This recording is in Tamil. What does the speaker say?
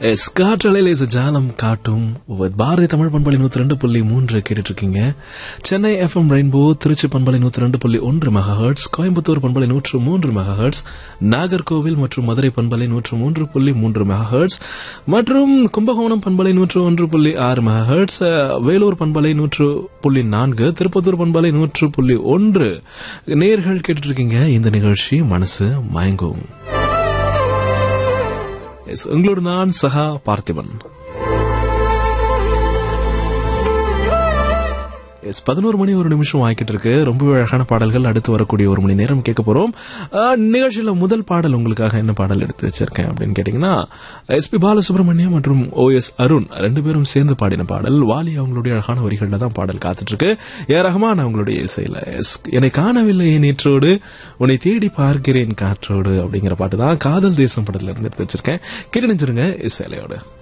எஸ் காற்றலையில் இஸ் ஜாலம் காட்டும் with பாரதி தமிழ் பண்பலை நூத்தி ரெண்டு புள்ளி மூன்று கேட்டுட்டு இருக்கீங்க சென்னை எஃப்எம் ரெயின்போ திருச்சி பண்பலை நூத்தி ரெண்டு புள்ளி ஒன்று மெகாஹர்ட்ஸ் கோயம்புத்தூர் பண்பலை நூற்று மூன்று மெகாஹர்ட்ஸ் நாகர்கோவில் மற்றும் மதுரை பண்பலை நூற்று மூன்று புள்ளி மூன்று மெகாஹர்ட்ஸ் மற்றும் கும்பகோணம் பண்பலை நூற்று ஒன்று புள்ளி ஆறு மெகாஹர்ட்ஸ் அஹ், வேலூர் பண்பலை நூற்று புள்ளி நான்கு திருப்பத்தூர் பண்பலை நூற்று புள்ளி ஒன்று நேர்கள் கேட்டுட்டு இருக்கீங்க இந்த நிகழ்ச்சி மனசு மயங்கும் எஸ் உங்களோடு நான் சகா பார்த்திபன் எஸ் பதினோரு மணி ஒரு நிமிஷம் ஆகிக்கிட்டு இருக்கு ரொம்ப அழகான பாடல்கள் அடுத்து வரக்கூடிய ஒரு மணி நேரம் கேட்க போறோம் அஹ், நிகழ்ச்சியில முதல் பாடல் உங்களுக்காக என்ன பாடல் எடுத்து வச்சிருக்கேன் அப்படின்னு கேட்டீங்கன்னா எஸ்பி பாலசுப்ரமணியம் மற்றும் ஓ எஸ் அருண் ரெண்டு பேரும் சேர்ந்து பாடின பாடல் வாலி அவங்களுடைய அழகான வரிகள்ல தான் பாடல் காத்துட்டு இருக்கு ஏ ரஹ்மான் அவங்களுடைய இசையில எஸ் என்னை காணவில்லை நேற்றோடு உன்னை தேடி பார்க்கிறேன் காற்றோடு அப்படிங்கிற பாட்டு தான் காதல் தேசம் படத்துல இருந்து எடுத்து வச்சிருக்கேன் கேட்டு நினைச்சிருங்க இசையிலையோட